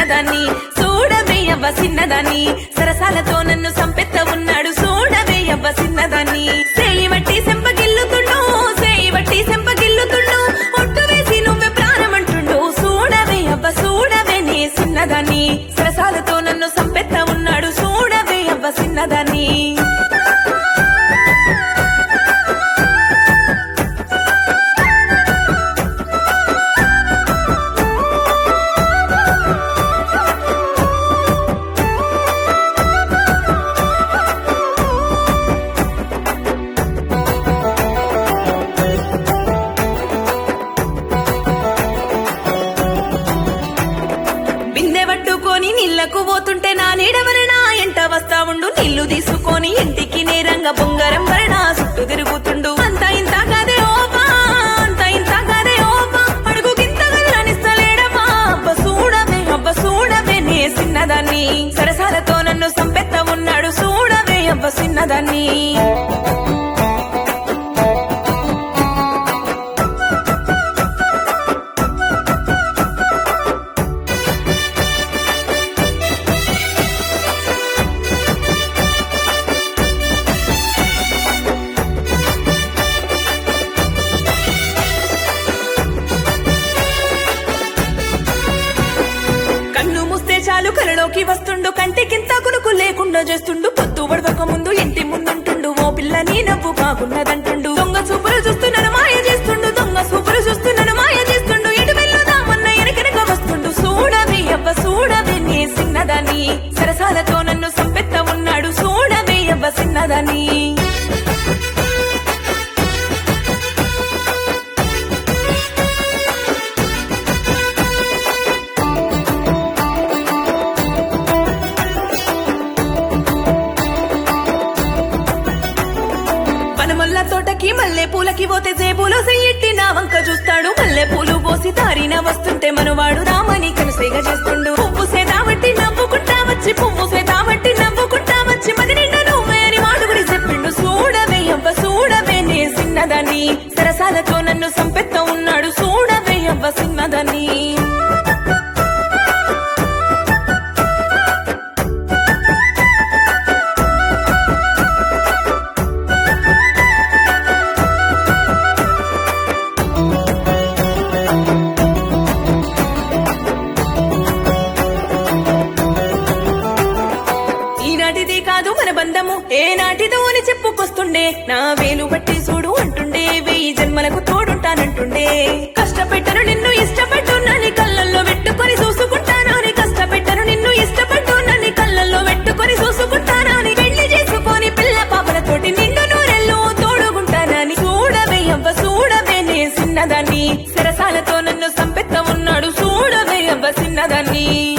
చిన్నదాన్ని చూడవే అవ్వ చిన్నదాన్ని సరసాలతో నన్ను సంపెత్త ఉన్నాడు చూడవే అవ్వ చిన్నదాన్ని సేయి బట్టి సెంపగిల్లుతుండు సేయి బట్టి సెంపగిల్లుతుండు ఒట్టు వేసి నువ్వే ప్రాణమంటుండు చూడవే అవ్వ చూడవే నీ చిన్నదాన్ని సరసాలతో నన్ను సంపెత్త ఉన్నాడు చూడవే అవ్వ చిన్నదాన్ని బిందె పట్టుకొని నీళ్లకు పోతుంటే నా నీడవరణ ఎంట వస్తా ఉండు నీళ్లు తీసుకొని ఇంటికి నేరంగా బొంగరం వరణ చుట్టూ తిరుగుతుండు అంత ఇంత కదే ఓపా అంత ఇంత కదే ఓపా అడుగు గింత వెళ్ళనిస్తలేడమా అబ్బ చూడవే అబ్బ చూడవే నే చిన్నదాన్ని సరసాలతో నన్ను సంపెత్త ఉన్నాడు చూడవే అబ్బ చిన్నదాన్ని కన్ను మూస్తే చాలు కలలోకి వస్తుండు కంటికింత కునుకు లేకుండా చేస్తుండు పొత్తు పడవక ముందు ఇంటి ముందుంటుండు ఓ పిల్ల నీ నవ్వు బాగున్నదంటుండు దొంగ చూపులు చూస్తున్నాను మాయ చేస్తుండు దొంగ చూపులు చూస్తున్నాను మాయ చేస్తుండు ఇటు వెళ్ళుదామన్న ఎనకెనక వస్తుండు చూడవే అవ్వ చూడవే నీ చిన్నదాన్ని సరసాలతో నన్ను సంపెత్త ఉన్నాడు చూడవే అవ్వ చిన్నదాన్ని పనమల్ల తోటకి మల్లె పూలకి పోతే జేబులో సెయ్యెట్టి నా వంక చూస్తాడు మల్లె పూలు పోసి దారిన వస్తుంటే మనవాడు రామని కనుసేగ చేస్తుండు పువ్వు సేదాబట్టి నవ్వుకుంటా వచ్చి పువ్వు సేదాబట్టి నవ్వుకుంటా వచ్చి మది నిండా నువ్వే అని మాడుగుడి చెప్పిండు చూడవే అవ్వ చూడవే నే చిన్నదాన్ని సరసాలతో నన్ను సంపెత్త ఉన్నాడు చూడవే అవ్వ చిన్నదాన్ని ఈనాటిది కాదు మన బంధము ఏ నాటిదో అని చెప్పుకొస్తుండే నా వేలు బట్టి చూడు అంటుండే వెయ్యి జన్మలకు తోడుంటానంటుండే కష్టపెట్టను నిన్ను ఇష్టపడ్డు నన్ను కళ్ళల్లో పెట్టుకొని చూసుకుంటానని కష్టపెట్టను నిన్ను ఇష్టపడ్డు నన్ను కళ్ళల్లో పెట్టుకొని చూసుకుంటానని పెళ్లి చేసుకొని పిల్ల పాపలతోటి నిండు నూరెళ్ళు తోడుకుంటానని చూడవే అవ్వ చూడవే నే చిన్నదాన్ని సరసాలతో నన్ను సంపెత్త ఉన్నాడు చూడవే అవ్వ చిన్నదాన్ని